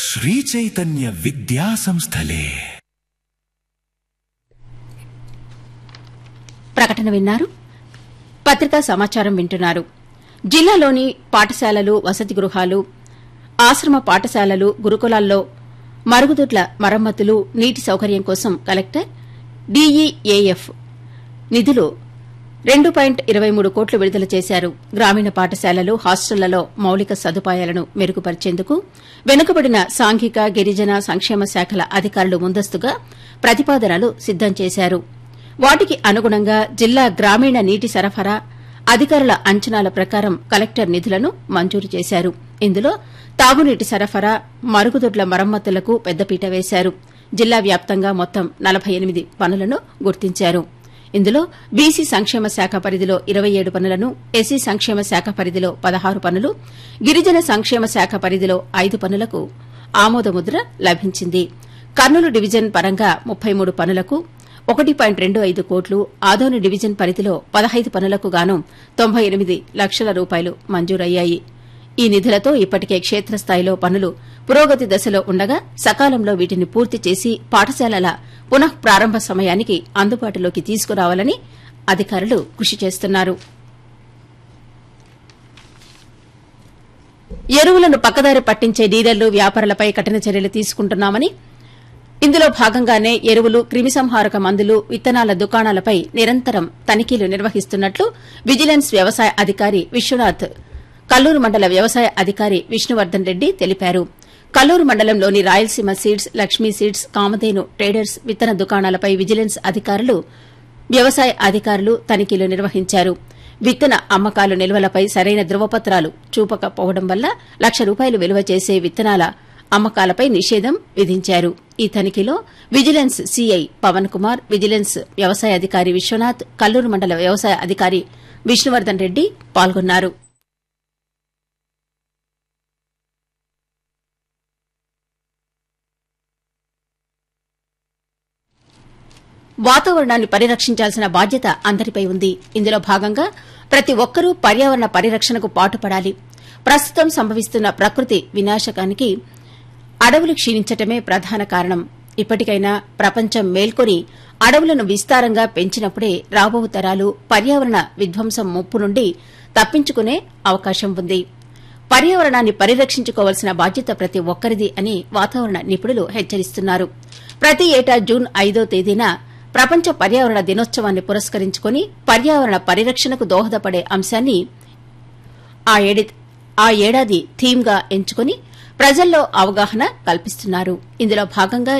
శ్రీ చైతన్య విద్యా సంస్థలే ప్రకటన విన్నారు పత్రికా సమాచారం వింటున్నారు జిల్లాలోని పాఠశాలలు వసతి గృహాలు ఆశ్రమ పాఠశాలలు గురుకులాల్లో మరుగుదొడ్ల మరమ్మతులు నీటి సౌకర్యం కోసం కలెక్టర్ డీఈఏఎఫ్ నిధులు రెండు పాయింట్ ఇరవై మూడు కోట్లు విడుదల చేశారు గ్రామీణ పాఠశాలలు హాస్టళ్లలో మౌలిక సదుపాయాలను మెరుగుపరిచేందుకు వెనుకబడిన సాంఘిక గిరిజన సంక్షేమ శాఖల అధికారులు ముందస్తుగా ప్రతిపాదనలు సిద్దం చేశారు వాటికి అనుగుణంగా జిల్లా గ్రామీణ నీటి సరఫరా అధికారుల అంచనాల ప్రకారం కలెక్టర్ నిధులను మంజూరు చేశారు ఇందులో తాగునీటి సరఫరా మరుగుదొడ్ల మరమ్మతులకు పెద్దపీట వేశారు జిల్లా వ్యాప్తంగా మొత్తం నలభై ఎనిమిది పనులను గుర్తించారు ఇందులో బీసీ సంక్షేమ శాఖ పరిధిలో ఇరవై ఏడు పనులను ఎస్సీ సంక్షేమ శాఖ పరిధిలో పదహారు పనులు గిరిజన సంక్షేమ శాఖ పరిధిలో ఐదు పనులకు ఆమోదముద్ర లభించింది కర్నూలు డివిజన్ పరంగా ముప్పై మూడు పనులకు ఒకటి పాయింట్ రెండు ఐదు కోట్లు ఆదోని డివిజన్ పరిధిలో పదహైదు పనులకు గాను తొంభై ఎనిమిది లక్షల రూపాయలు మంజూరయ్యాయి ఈ నిధులతో ఇప్పటికే క్షేత్రస్థాయిలో పనులు పురోగతి దశలో ఉండగా సకాలంలో వీటిని పూర్తి చేసి పాఠశాలల పునః ప్రారంభ సమయానికి అందుబాటులోకి తీసుకురావాలని అధికారులు కృషి చేస్తున్నారు ఎరువులను పక్కదారి పట్టించే డీలర్లు వ్యాపారులపై కఠిన చర్యలు తీసుకుంటున్నామని ఇందులో భాగంగానే ఎరువులు క్రిమిసంహారక మందులు విత్తనాల దుకాణాలపై నిరంతరం తనిఖీలు నిర్వహిస్తున్నట్లు విజిలెన్స్ వ్యవసాయ అధికారి విశ్వనాథ్ కల్లూరు మండల వ్యవసాయ అధికారి విష్ణువర్దన్ రెడ్డి తెలిపారు కల్లూరు మండలంలోని Rayalaseema seeds Lakshmi seeds Kamadhenu traders విత్తన దుకాణాలపై విజిలెన్స్ అధికారులు వ్యవసాయ అధికారులు తనిఖీలు నిర్వహించారు విత్తన అమ్మకాలు నిల్వలపై సరైన ధృవపత్రాలు చూపకపోవడం వల్ల లక్ష రూపాయలు విలువ చేసే విత్తనాల అమ్మకాలపై నిషేధం విధించారు ఈ తనిఖీలో vigilance CI Pavan Kumar vigilance వ్యవసాయ అధికారి విశ్వనాథ్ కల్లూరు మండల వ్యవసాయ అధికారి విష్ణువర్దన్ రెడ్డి పాల్గొన్నారు వాతావరణాన్ని పరిరక్షించాల్సిన బాధ్యత అందరిపై ఉంది ఇందులో భాగంగా ప్రతి ఒక్కరూ పర్యావరణ పరిరక్షణకు పాటుపడాలి ప్రస్తుతం సంభవిస్తున్న ప్రకృతి వినాశకానికి అడవులు క్షీణించటమే ప్రధాన కారణం ఇప్పటికైనా ప్రపంచం మేల్కొని అడవులను విస్తారంగా పెంచినప్పుడే రాబో తరాలు పర్యావరణ విధ్వంసం ముప్పు నుండి తప్పించుకునే అవకాశం ఉంది పర్యావరణాన్ని పరిరక్షించుకోవాల్సిన బాధ్యత ప్రతి ఒక్కరిది అని వాతావరణ నిపుణులు హెచ్చరిస్తున్నారు ప్రతి ఏటా జూన్ ఐదో తేదీన ప్రపంచ పర్యావరణ దినోత్సవాన్ని పురస్కరించుకుని పర్యావరణ పరిరక్షణకు దోహదపడే అంశాన్ని ఆ ఏడి- ఆ ఏడాది థీమ్ గా ఎంచుకుని ప్రజల్లో అవగాహన కల్పిస్తున్నారు ఇందులో భాగంగా